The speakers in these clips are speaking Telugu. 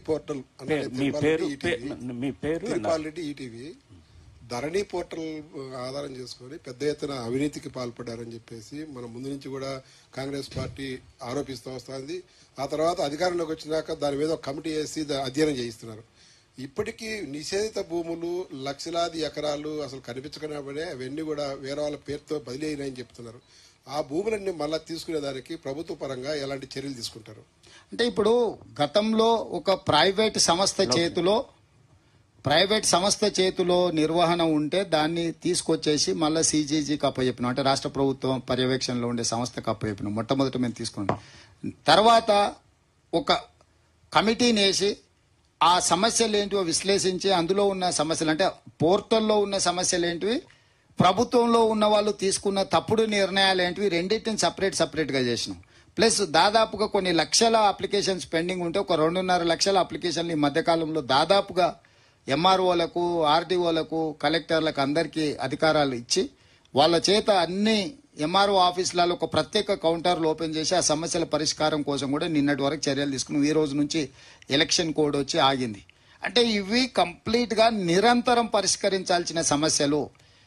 పోర్టల్ పేరు- మీ పేరు పే- మీ పేరు తిరుపాల్ రెడ్డి ఈటీవీ ధరణి పోర్టల్ ఆధారం చేసుకొని పెద్ద ఎత్తున అవినీతికి పాల్పడ్డారని చెప్పేసి మన ముందు నుంచి కూడా కాంగ్రెస్ పార్టీ ఆరోపిస్తూ వస్తుంది ఆ తర్వాత అధికారంలోకి వచ్చినాక దాని మీద ఒక కమిటీ వేసి దా- అధ్యయనం చేయిస్తున్నారు ఇప్పటికీ నిషేధిత భూములు లక్షలాది ఎకరాలు అసలు కనిపించకపోయినా అవన్నీ కూడా వేరే వాళ్ళ పేరుతో బదిలీ అయినాయని చెప్తున్నారు ఆ భూములన్నీ మళ్ళా తీసుకునేదానికి ప్రభుత్వ పరంగా ఎలాంటి చర్యలు తీసుకుంటారు అంటే ఇప్పుడు గతంలో ఒక ప్రైవేట్ సంస్థ చేతిలో ప్రైవేట్ సంస్థ చేతిలో నిర్వహణ ఉంటే దాన్ని తీసుకొచ్చేసి మళ్ళీ సీజీజీకి అప్పచెప్పినాం అంటే రాష్ట్ర ప్రభుత్వం పర్యవేక్షణలో ఉండే సంస్థకు అప్పచెప్పినాం మొట్టమొదట మేము తీసుకున్నాం తర్వాత ఒక కమిటీని వేసి ఆ సమస్యలు ఏంటివో విశ్లేషించి అందులో ఉన్న సమస్యలు అంటే పోర్టల్లో ఉన్న సమస్యలు ఏంటివి ప్రభుత్వంలో ఉన్న వాళ్ళు తీసుకున్న తప్పుడు నిర్ణయాలు ఏంటివి రెండింటిని సపరేట్ సపరేట్గా చేసినాం ప్లస్ దాదాపుగా కొన్ని లక్షల అప్లికేషన్స్ పెండింగ్ ఉంటే ఒక రెండున్నర లక్షల అప్లికేషన్లు ఈ మధ్యకాలంలో దాదాపుగా ఎంఆర్ఓలకు ఆర్డీఓలకు కలెక్టర్లకు అందరికీ అధికారాలు ఇచ్చి వాళ్ళ చేత అన్ని ఎంఆర్ఓ ఆఫీసులలో ఒక ప్రత్యేక కౌంటర్లు ఓపెన్ చేసి ఆ సమస్యల పరిష్కారం కోసం కూడా నిన్నటి వరకు చర్యలు తీసుకున్నాం ఈ రోజు నుంచి ఎలక్షన్ కోడ్ వచ్చి ఆగింది అంటే ఇవి కంప్లీట్ గా నిరంతరం పరిష్కరించాల్సిన సమస్యలు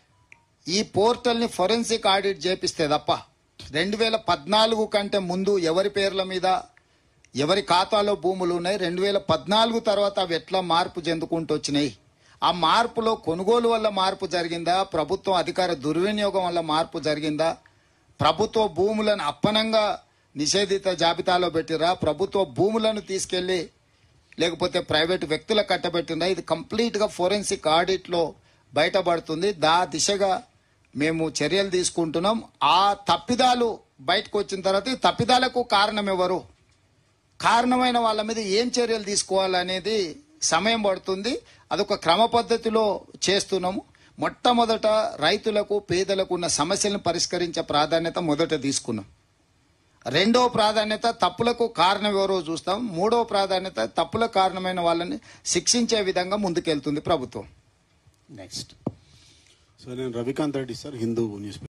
ఈ పోర్టల్ ని ఫొరెన్సిక్ ఆడిట్ చేపిస్తే తప్ప రెండు వేల పద్నాలుగు కంటే ముందు ఎవరి పేర్ల మీద ఎవరి ఖాతాలో భూములు ఉన్నాయి రెండు వేల పద్నాలుగు తర్వాత అవి ఎట్లా మార్పు చెందుకుంటూ వచ్చినాయి ఆ మార్పులో కొనుగోలు వల్ల మార్పు జరిగిందా ప్రభుత్వం అధికార దుర్వినియోగం వల్ల మార్పు జరిగిందా ప్రభుత్వ భూములను అప్పనంగా నిషేధిత జాబితాలో పెట్టిరా ప్రభుత్వ భూములను తీసుకెళ్లి లేకపోతే ప్రైవేట్ వ్యక్తుల కట్టబెట్టిందా ఇది కంప్లీట్ గా ఫోరెన్సిక్ ఆడిట్ లో బయటపడుతుంది దా దిశగా మేము చర్యలు తీసుకుంటున్నాం ఆ తప్పిదాలు బయటకు వచ్చిన తర్వాత ఈ తప్పిదాలకు కారణం ఎవరు కారణమైన వాళ్ళ మీద ఏం చర్యలు తీసుకోవాలనేది సమయం పడుతుంది అదొక క్రమ పద్ధతిలో చేస్తున్నాము మొట్టమొదట రైతులకు పేదలకు ఉన్న సమస్యలను పరిష్కరించే ప్రాధాన్యత మొదట తీసుకున్నాం రెండో ప్రాధాన్యత తప్పులకు కారణం ఎవరో చూస్తాం మూడో ప్రాధాన్యత తప్పుల కారణమైన వాళ్ళని శిక్షించే విధంగా ముందుకెళ్తుంది ప్రభుత్వం నెక్స్ట్ సో నేను రవికాంత్ రెడ్డి సార్ హిందూ న్యూస్